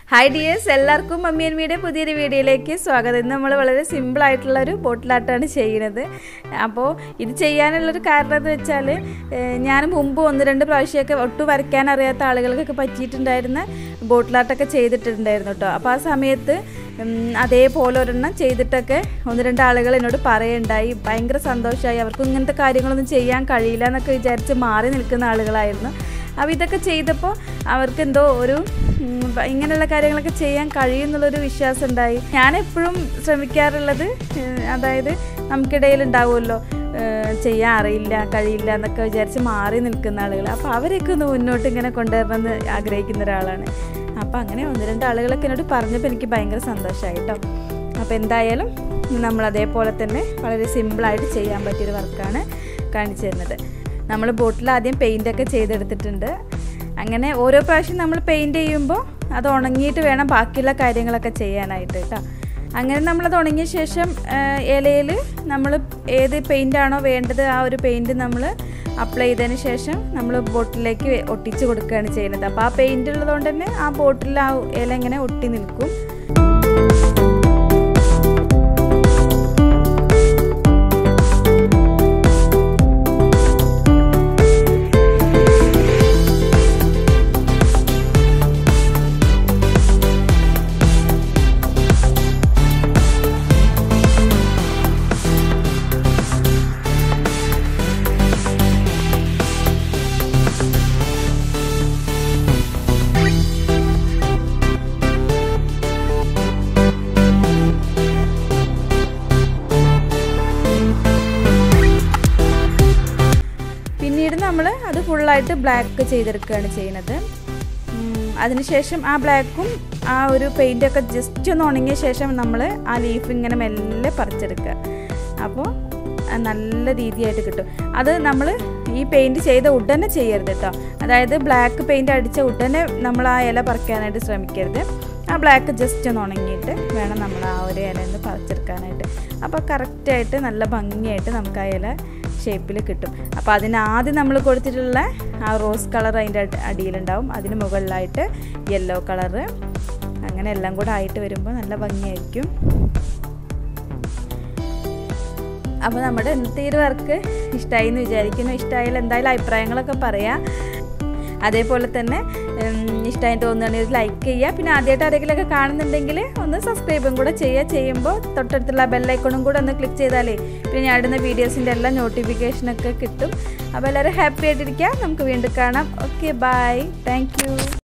hi dears എല്ലാവർക്കും mummy അൻമിയുടെ പുതിയൊരു വീഡിയോയിലേക്ക് സ്വാഗതം ഇന്ന് നമ്മൾ വളരെ സിമ്പിൾ ആയിട്ടുള്ള ഒരു ബോട്ടിലാട്ടാണ് ചെയ്യുന്നത് അപ്പോൾ ഇത് ചെയ്യാനുള്ളൊരു കാരണം എന്ന് വെച്ചാൽ ഞാൻ മുമ്പ് ഒന്ന് രണ്ട് പ്രാവശ്യമൊക്കെ ഒട്ടും വരയ്ക്കാൻ അറിയാത്ത ആളുകൾക്കൊക്കെ പറ്റിയിട്ടുണ്ടായിരുന്ന ബോട്ടിലാട്ടൊക്കെ ചെയ്തിട്ടുണ്ടായിരുന്നു കേട്ടോ അപ്പോൾ ആ സമയത്ത് ഉം, അതേപോലെ ഒരെണ്ണം ചെയ്തിട്ടൊക്കെ ഒന്ന് രണ്ട് ആളുകൾ എന്നോട് പറയുണ്ടായി ഭയങ്കര സന്തോഷമായി അവർക്കും ഇങ്ങനത്തെ കാര്യങ്ങളൊന്നും ചെയ്യാൻ കഴിയില്ല എന്നൊക്കെ വിചാരിച്ച് മാറി നിൽക്കുന്ന ആളുകളായിരുന്നു അപ്പോൾ ഇതൊക്കെ ചെയ്തപ്പോൾ അവർക്ക് എന്തോ ഒരു ഉം, ബ- ഇങ്ങനെയുള്ള കാര്യങ്ങളൊക്കെ ചെയ്യാൻ കഴിയുമെന്നുള്ളൊരു വിശ്വാസം ഉണ്ടായി ഞാൻ എപ്പോഴും ശ്രമിക്കാറുള്ളത് ഏഹ്, അതായത് നമുക്കിടയിൽ ഉണ്ടാവുമല്ലോ ഏഹ്, ചെയ്യാൻ അറിയില്ല കഴിയില്ല എന്നൊക്കെ വിചാരിച്ച് മാറി നിൽക്കുന്ന ആളുകൾ അപ്പോൾ അവരെയൊക്കെ ഒന്ന് മുന്നോട്ട് ഇങ്ങനെ കൊണ്ടുവരണമെന്ന് ആഗ്രഹിക്കുന്ന ഒരാളാണ് അപ്പോൾ അങ്ങനെ ഒന്ന് രണ്ട് ആളുകളൊക്കെ എന്നോട് പറഞ്ഞപ്പോൾ എനിക്ക് ഭയങ്കര സന്തോഷമായി കേട്ടോ അപ്പോൾ എന്തായാലും നമ്മൾ അതേപോലെ തന്നെ വളരെ സിമ്പിളായിട്ട് ചെയ്യാൻ പറ്റിയൊരു വർക്കാണ് കാണിച്ചു തരുന്നത് നമ്മൾ ബോട്ടിൽ ആദ്യം പെയിൻ്റൊക്കെ ചെയ്തെടുത്തിട്ടുണ്ട് അങ്ങനെ ഓരോ പ്രാവശ്യം നമ്മൾ പെയിൻറ് ചെയ്യുമ്പോൾ അത് ഉണങ്ങിയിട്ട് വേണം ബാക്കിയുള്ള കാര്യങ്ങളൊക്കെ ചെയ്യാനായിട്ട് കേട്ടോ അങ്ങനെ നമ്മളത് ഉണങ്ങിയ ശേഷം ഇലയിൽ നമ്മൾ ഏത് പെയിൻ്റാണോ വേണ്ടത് ആ ഒരു പെയിൻറ് നമ്മൾ അപ്ലൈ ചെയ്തതിന് ശേഷം നമ്മൾ ബോട്ടിലേക്ക് ഒട്ടിച്ച് കൊടുക്കുകയാണ് ചെയ്യുന്നത് അപ്പോൾ ആ പെയിൻ്റ് ഉള്ളതുകൊണ്ട് തന്നെ ആ ബോട്ടിൽ ആ ഇല ഇങ്ങനെ ഒട്ടി നിൽക്കും പിന്നീട് നമ്മൾ അത് ഫുള്ളായിട്ട് ബ്ലാക്ക് ചെയ്തെടുക്കുകയാണ് ചെയ്യുന്നത് ഉം, അതിനുശേഷം ആ ബ്ലാക്കും ആ ഒരു പെയിൻ്റൊക്കെ ജസ്റ്റ് ഒന്ന് ഉണങ്ങിയ ശേഷം നമ്മൾ ആ ലീഫ് ഇങ്ങനെ മെല്ലെ പറിച്ചെടുക്കുക അപ്പോൾ അത് നല്ല രീതിയായിട്ട് കിട്ടും അത് നമ്മൾ ഈ പെയിൻറ് ചെയ്ത ഉടനെ ചെയ്യരുത് കേട്ടോ അതായത് ബ്ലാക്ക് പെയിൻറ് അടിച്ച ഉടനെ നമ്മൾ ആ ഇല പറിക്കാനായിട്ട് ശ്രമിക്കരുത് ആ ബ്ലാക്ക് ജസ്റ്റ് ഒന്ന് ഉണങ്ങിയിട്ട് വേണം നമ്മൾ ആ ഒരു ഇല ഒന്ന് പറിച്ചെടുക്കാനായിട്ട് അപ്പോൾ കറക്റ്റായിട്ട് നല്ല ഭംഗിയായിട്ട് നമുക്ക് ആ ഇല ഷേപ്പിൽ കിട്ടും അപ്പോൾ അതിനാദ്യം നമ്മൾ കൊടുത്തിട്ടുള്ള ആ റോസ് കളർ അതിൻ്റെ അടി- അടിയിലുണ്ടാവും അതിന് മുകളിലായിട്ട് യെല്ലോ കളറ് അങ്ങനെ എല്ലാം കൂടെ ആയിട്ട് വരുമ്പോൾ നല്ല ഭംഗിയായിരിക്കും അപ്പോൾ നമ്മുടെ ഇന്നത്തെ ഈ ഒരു വർക്ക് ഇഷ്ടമായി എന്ന് വിചാരിക്കുന്നു ഇഷ്ടമായാലും എന്തായാലും അഭിപ്രായങ്ങളൊക്കെ പറയാം അതേപോലെ തന്നെ ഇഷ്ടമായി തോന്നുകയാണെങ്കിൽ ഒരു ലൈക്ക് ചെയ്യുക പിന്നെ ആദ്യമായിട്ട് ആരെങ്കിലുമൊക്കെ കാണുന്നുണ്ടെങ്കിൽ ഒന്ന് സബ്സ്ക്രൈബും കൂടെ ചെയ്യുക ചെയ്യുമ്പോൾ തൊട്ടടുത്തുള്ള ബെല്ലൈക്കണും കൂടെ ഒന്ന് ക്ലിക്ക് ചെയ്താലേ പിന്നെ ഞാൻ ഇടുന്ന വീഡിയോസിൻ്റെ എല്ലാം നോട്ടിഫിക്കേഷനൊക്കെ കിട്ടും അപ്പോൾ എല്ലാവരും ഹാപ്പി ആയിട്ടിരിക്കുക നമുക്ക് വീണ്ടും കാണാം ഓക്കെ ബൈ താങ്ക്